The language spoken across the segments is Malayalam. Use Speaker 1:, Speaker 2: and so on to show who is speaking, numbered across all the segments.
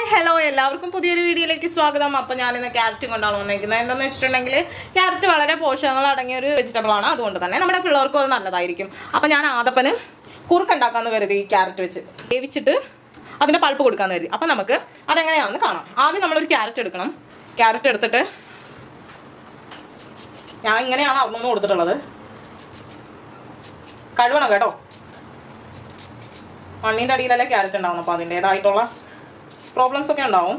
Speaker 1: ഹലോ എല്ലാവർക്കും പുതിയൊരു വീഡിയോയിലേക്ക് സ്വാഗതം അപ്പൊ ഞാൻ ഇന്ന് ക്യാരറ്റ് കൊണ്ടാണ് വന്നിരിക്കുന്നത് എന്താണെന്ന് വെച്ചിട്ടുണ്ടെങ്കിൽ ക്യാരറ്റ് വളരെ പോഷകങ്ങൾ അടങ്ങിയ ഒരു വെജിറ്റബിൾ ആണ് അതുകൊണ്ട് തന്നെ നമ്മുടെ പിള്ളേർക്കും അത് നല്ലതായിരിക്കും അപ്പൊ ഞാൻ ആദപ്പന് കുറുക്കുണ്ടാക്കാന്ന് കരുതി ഈ ക്യാരറ്റ് വെച്ച് വേവിച്ചിട്ട് അതിന്റെ പൾപ്പ് കൊടുക്കാന്ന് കരുതി അപ്പൊ നമുക്ക് അതെങ്ങനെയാണെന്ന് കാണാം ആദ്യം നമ്മളൊരു ക്യാരറ്റ് എടുക്കണം ക്യാരറ്റ് എടുത്തിട്ട് ഞാൻ ഇങ്ങനെയാണ് അവിടുന്ന് കൊടുത്തിട്ടുള്ളത് കഴുകണം കേട്ടോ മണ്ണിന്റെ അടിയിലല്ലേ ക്യാരറ്റ് ഉണ്ടാവും അപ്പൊ അതിൻ്റെതായിട്ടുള്ള പ്രോബ്ലംസ് ഒക്കെ ഉണ്ടാവും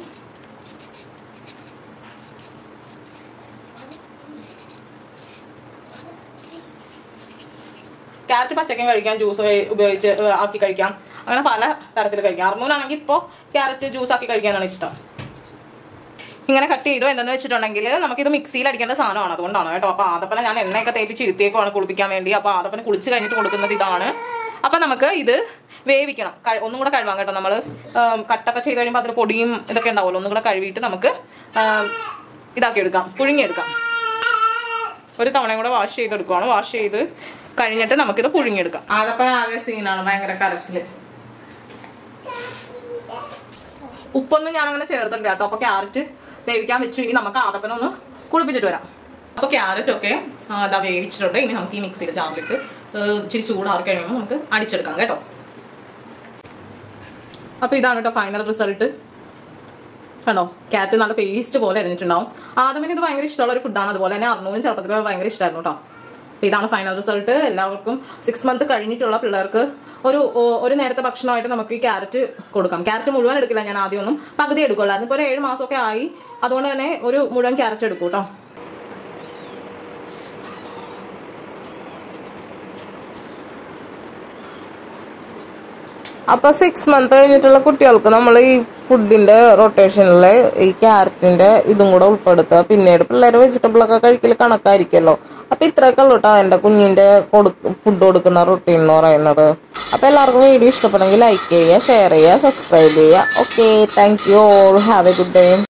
Speaker 1: ക്യാരറ്റ് പച്ചക്കും കഴിക്കാം ജ്യൂസ് ഉപയോഗിച്ച് ഏഹ്, ആക്കി കഴിക്കാം അങ്ങനെ പല തരത്തിൽ കഴിക്കാം അറുന്നൂറാണെങ്കിൽ ഇപ്പോൾ ക്യാരറ്റ് ജ്യൂസ് ആക്കി കഴിക്കാനാണ് ഇഷ്ടം ഇങ്ങനെ കട്ട് ചെയ്തു എന്തെന്ന് വെച്ചിട്ടുണ്ടെങ്കിൽ നമുക്കിത് മിക്സിയിൽ അടിക്കേണ്ട സാധനമാണ് അതുകൊണ്ടാണ് കേട്ടോ അപ്പൊ ആദപ്പനെ ഞാൻ എണ്ണയൊക്കെ തേപ്പിച്ച് ഇരുത്തിയേക്കുവാണ് കുളിപ്പിക്കാൻ വേണ്ടി അപ്പൊ ആദപ്പനെ കുളിച്ച് കഴിഞ്ഞിട്ട് കൊടുക്കുന്നത് ഇതാണ് അപ്പൊ നമുക്ക് ഇത് വേവിക്കണം കഴി- ഒന്നും കൂടെ കഴുകാം കേട്ടോ നമ്മൾ കട്ടൊക്കെ ചെയ്ത് കഴിയുമ്പോൾ അതിൽ പൊടിയും ഇതൊക്കെ ഉണ്ടാവുമല്ലോ ഒന്നും കൂടെ കഴുകിയിട്ട് നമുക്ക് ആം, ഇതാക്കി എടുക്കാം പുഴുങ്ങിയെടുക്കാം ഒരു തവണയും കൂടെ വാഷ് ചെയ്തെടുക്കുവാണ് വാഷ് ചെയ്ത് കഴിഞ്ഞിട്ട് നമുക്കിത് പുഴുങ്ങിയെടുക്കാം ആദപ്പന ആകെ സീനാണ് ഭയങ്കര കരച്ചില് ഉപ്പൊന്നും ഞാൻ അങ്ങനെ ചേർത്തിട്ടില്ല കേട്ടോ അപ്പൊ ക്യാരറ്റ് വേവിക്കാൻ വെച്ചു ഇനി നമുക്ക് ആദപ്പന ഒന്ന് കുളിപ്പിച്ചിട്ട് വരാം അപ്പൊ ക്യാരറ്റ് ഒക്കെ ആ, ദാ വേവിച്ചിട്ടുണ്ട് ഇനി നമുക്ക് ഈ മിക്സിയുടെ ജാറിലിട്ട് ഏഹ്, ഇച്ചിരി ചൂടാറി കഴിയുമ്പോൾ നമുക്ക് അടിച്ചെടുക്കാം കേട്ടോ അപ്പൊ ഇതാണ് കേട്ടോ ഫൈനൽ റിസൾട്ട് കണ്ടോ ക്യാരറ്റ് നല്ല പേസ്റ്റ് പോലെ അരിഞ്ഞിട്ടുണ്ടാവും ആദ്യമേ ഇത് ഭയങ്കര ഇഷ്ടമുള്ള ഒരു ഫുഡാണ് അതുപോലെ തന്നെ അറുന്നൂറും ചെറുപ്പത്തിൽ ഭയങ്കര ഇഷ്ടമായിരുന്നു കേട്ടോ അപ്പൊ ഇതാണ് ഫൈനൽ റിസൾട്ട് എല്ലാവർക്കും സിക്സ് മന്ത് കഴിഞ്ഞിട്ടുള്ള പിള്ളേർക്ക് ഒരു ഓ- ഒരു നേരത്തെ ഭക്ഷണമായിട്ട് നമുക്ക് ഈ ക്യാരറ്റ് കൊടുക്കാം ക്യാരറ്റ് മുഴുവൻ എടുക്കില്ല ഞാൻ ആദ്യം ഒന്നും പകുതി എടുക്കുള്ളൂ അതിപ്പോ ഒരു ഏഴ് മാസമൊക്കെ ആയി അതുകൊണ്ട് തന്നെ ഒരു മുഴുവൻ ക്യാരറ്റ് എടുക്കും കേട്ടോ
Speaker 2: അപ്പൊ സിക്സ് മന്ത് കഴിഞ്ഞിട്ടുള്ള കുട്ടികൾക്ക് നമ്മൾ ഈ ഫുഡിന്റെ റൊട്ടേഷനിൽ ഈ ക്യാരറ്റിന്റെ ഇതും കൂടെ ഉൾപ്പെടുത്തുക പിന്നീട് പിള്ളേർ വെജിറ്റബിൾ ഒക്കെ കഴിക്കൽ കണക്കായിരിക്കുമല്ലോ അപ്പൊ ഇത്രയൊക്കെ ഉള്ളൂ കേട്ടോ എന്റെ കുഞ്ഞിന്റെ ഫുഡ് കൊടുക്കുന്ന റൊട്ടീൻ എന്ന് പറയുന്നത് അപ്പൊ എല്ലാവർക്കും വീഡിയോ ഇഷ്ടപ്പെടുമെങ്കിൽ ലൈക്ക് ചെയ്യുക ഷെയർ ചെയ്യുക സബ്സ്ക്രൈബ് ചെയ്യുക okay thank you all have a good day